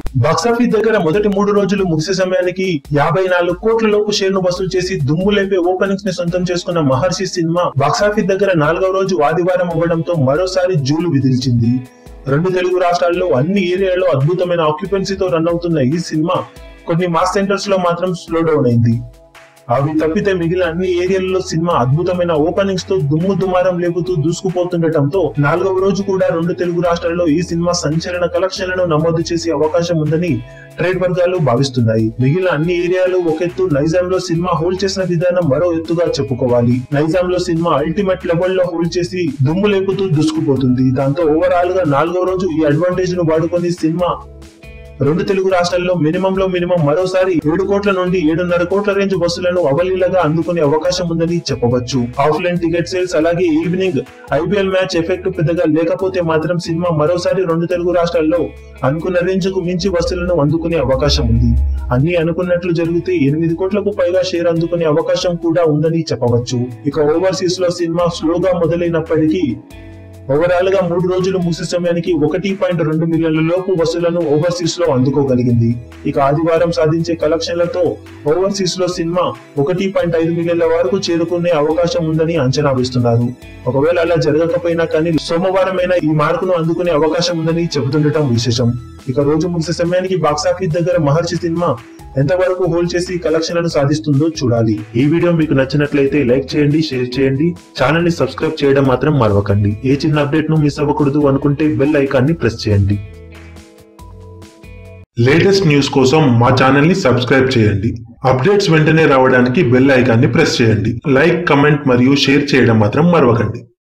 box office దగ్గర మొదటి మూడు రోజులు ముగిసే సమయానికి యాభై నాలుగు కోట్ల లోపు షేర్ను వసూలు చేసి దుమ్ము లేపే ఓపెనింగ్స్ ని సొంతం చేసుకున్న మహర్షి సినిమా బాక్సాఫీస్ దగ్గర నాలుగవ రోజు ఆదివారం అవ్వడంతో మరోసారి జూలు విదిల్చింది రెండు తెలుగు రాష్ట్రాల్లో అన్ని ఏరియాలో అద్భుతమైన ఆక్యుపెన్సీతో రన్ అవుతున్న ఈ సినిమా కొన్ని మాస్ సెంటర్స్ లో మాత్రం స్లో డౌన్ అయింది అవి తప్పితే మిగిలిన అన్ని ఏరియాలలో సినిమా అద్భుతమైన ఓపెనింగ్స్ తో దుమ్ము దుమారం లేపుతూ దూసుకుపోతుండటంతో నాలుగవ రోజు కూడా రెండు తెలుగు రాష్ట్రాల్లో ఈ సినిమా సంచలన కలెక్షన్లను నమోదు చేసే అవకాశం ఉందని ట్రేడ్ వర్గాలు భావిస్తున్నాయి మిగిలిన అన్ని ఏరియాలు ఒక ఎత్తు నైజాం లో సినిమా హోల్డ్ చేసిన విధానం మరో ఎత్తుగా చెప్పుకోవాలి నైజాం లో సినిమా అల్టిమేట్ లెవెల్ లో హోల్డ్ చేసి దుమ్ము లేపుతూ దూసుకుపోతుంది దాంతో ఓవరాల్ గా నాలుగవ రోజు ఈ అడ్వాంటేజ్ ను వాడుకొని సినిమా రెండు తెలుగు రాష్ట్రాల్లో మినిమం లో మినిమం మరోసారి ఏడు కోట్ల నుండి ఏడున్నర కోట్ల రేంజ్ బస్సులను అవలీలగా అందుకునే అవకాశం ఉందని చెప్పవచ్చు ఆఫ్లైన్ టికెట్ సేల్స్ అలాగే ఈవినింగ్ ఐపీఎల్ మ్యాచ్ ఎఫెక్ట్ పెద్దగా లేకపోతే మాత్రం సినిమా మరోసారి రెండు తెలుగు రాష్ట్రాల్లో అనుకున్న రేంజ్ కు మించి బస్సులను అందుకునే అవకాశం ఉంది అన్ని అనుకున్నట్లు జరిగితే ఎనిమిది కోట్లకు పైగా షేర్ అందుకునే అవకాశం కూడా ఉందని చెప్పవచ్చు ఇక ఓవర్సీస్ లో సినిమా స్లోగా మొదలైనప్పటికీ ఓవరాల్ గా మూడు రోజులు ముగిసే సమయానికి ఒకటి పాయింట్ రెండు మిలియన్ల లోపు వసూలను ఓవర్సీస్ లో అందుకోగలిగింది ఇక ఆదివారం సాధించే కలెక్షన్లతో ఓవర్సీస్ లో సినిమా ఒకటి పాయింట్ ఐదు మిలియన్ల వరకు చేరుకునే అవకాశం ఉందని అంచనా వేస్తున్నారు ఒకవేళ అలా జరగకపోయినా కానీ సోమవారమైనా ఈ మార్కును అందుకునే అవకాశం ఉందని చెబుతుండటం విశేషం ఇక రోజు ముగిసే సమయానికి బాక్సాఫీస్ దగ్గర మహర్షి సినిమా ఎంతవరకు హోల్డ్ చేసి కలెక్షన్లను సాధిస్తుందో చూడాలి ఈ వీడియో మీకు నచ్చినట్లయితే లైక్ చేయండి షేర్ చేయండి ఛానల్ ని సబ్స్క్రైబ్ చేయడం మాత్రం మరవకండి ఏ చిన్న అప్డేట్ ను మిస్ అవ్వకూడదు అనుకుంటే బెల్ ఐకాన్ ని ప్రెస్ చేయండి లేటెస్ట్ న్యూస్ కోసం మా ఛానల్ ని సబ్స్క్రైబ్ చేయండి అప్డేట్స్ వెంటనే రావడానికి బెల్ ఐకాన్ ని ప్రెస్ చేయండి లైక్ కమెంట్ మరియు షేర్ చేయడం మాత్రం మరవకండి